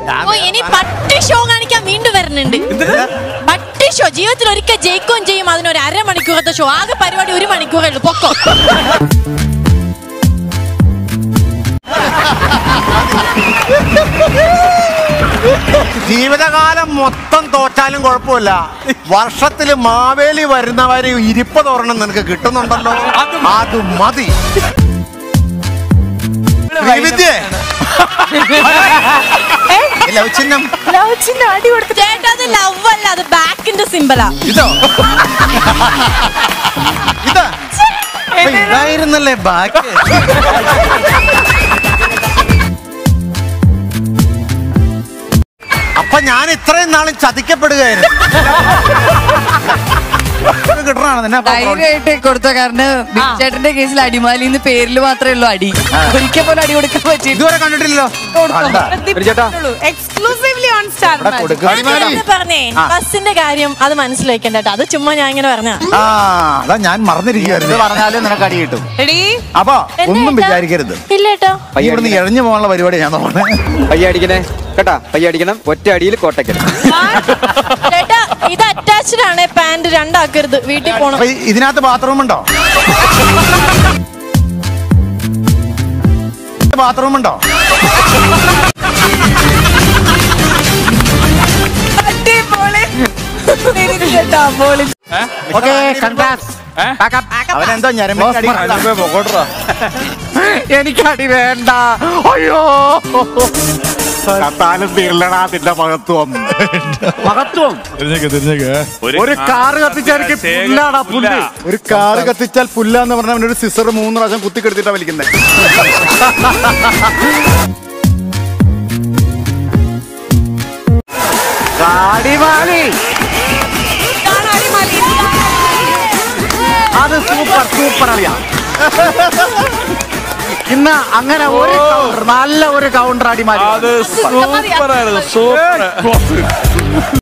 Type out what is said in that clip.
ഓ ഇനി പട്ടി ഷോ കാണിക്കാൻ വീണ്ടും വരുന്നുണ്ട് പട്ടി ഷോ ജീവിതത്തിൽ ഒരിക്കൽ ജയിക്കുകയും ചെയ്യും അതിനൊരു അരമണിക്കൂറത്തെ ഷോ ആകെ പരിപാടി ഒരു മണിക്കൂറേ ഉള്ളൂ പൊക്കോ ജീവിതകാലം മൊത്തം തോറ്റാലും കുഴപ്പമില്ല വർഷത്തില് മാവേലി വരുന്നവര് ഇരിപ്പത് ഒരെണ്ണം നിനക്ക് കിട്ടുന്നുണ്ടല്ലോ അത് മതി ശ്രീവിദ്യേ ലവ് ചിഹ്നം അടി കൊടുത്ത് ചേട്ടാ അത് ലവ് അല്ല അത് ബാക്കിന്റെ സിമ്പലാ ഇതോ ഇതാ അപ്പൊ ഇതായിരുന്നല്ലേ ബാക്ക് അപ്പൊ ഞാൻ ഇത്രയും നാളും ചതിക്കപ്പെടുകയായിരുന്നു ഇത് കിട്ടണതാണ് നിന്നെ അപ്പൊ ധൈര്യമായിട്ട് കൊടുത്ത കാരണം ബിച്ചേട്ടന്റെ കേസിൽ അടിമാലിന്ന് പേരിൽ മാത്രമേ ഉള്ളൂ അടി ഒരിക്കൽ പോലും അടി കൊടുക്കാൻ പറ്റില്ല ഇതുവരെ കണ്ടിട്ടില്ലല്ലോ കണ്ടാ? എക്സ്ക്ലൂസീവ്ലി ഓൺ സ്റ്റാർ ഇവിടെ കൊടുക്കുക. ഞാൻ പറഞ്ഞേ ആ. ബസ്സിന്റെ കാര്യം അത് മനസ്സിൽ വെക്കണ്ട കേട്ടോ അത് ചുമ്മാ ഞാൻ ഇങ്ങനെ പറഞ്ഞ ആ അതാ ഞാൻ മറന്നിരിക്കുകയായിരുന്നു പറഞ്ഞാലും നിനക്ക് അടി കിട്ടും റെഡി അപ്പൊ ഒന്നും വിചാരിക്കരുത് ഇല്ല കേട്ടോ ഇവിടുന്ന് ഇഴഞ്ഞു പോകാനുള്ള പരിപാടി ഞാൻ നോക്കണേ പയ്യ അടിക്കണേ കേട്ടാ പയ്യ അടിക്കണം ഒറ്റ അടിയിൽ കോട്ടയ്ക്കൽ ചേട്ടാ ഇത് അറ്റാച്ച്ഡ് ആണ് പാന്റ് രണ്ടാക്കരുത് വീട്ടിൽ പോണം അപ്പൊ ഇ- ഇതിനകത്ത് ബാത്റൂം ഉണ്ടോ ബാത്റൂം ഉണ്ടോ ഓക്കെ അവനെന്തോ ഞരമ്പ് എനിക്ക് അടി വേണ്ട അയ്യോ കത്താലും തീർലടാ നിന്റെ മഹത്വം മഹത്വം തിരിഞ്ഞേക്ക് തിരിഞ്ഞേക്ക് ഒരു കാറ് കത്തിച്ചാൽ എനിക്ക് പുല്ലാടാ പുല്ല് ഒരു കാറ് കത്തിച്ചാൽ പുല്ലാന്ന് പറഞ്ഞാൽ അവനൊരു സിസർ മൂന്ന് പ്രാവശ്യം കുത്തി കെടുത്തിട്ടാ വലിക്കുന്നത് അടിമാലി അത് സൂപ്പർ സൂപ്പർ അറിയാം ഇന്ന് അങ്ങനെ ഒരു കൗണ്ടർ നല്ല ഒരു കൗണ്ടർ അടിമാലി അത് സൂപ്പർ ആയിരുന്നു സൂപ്പർ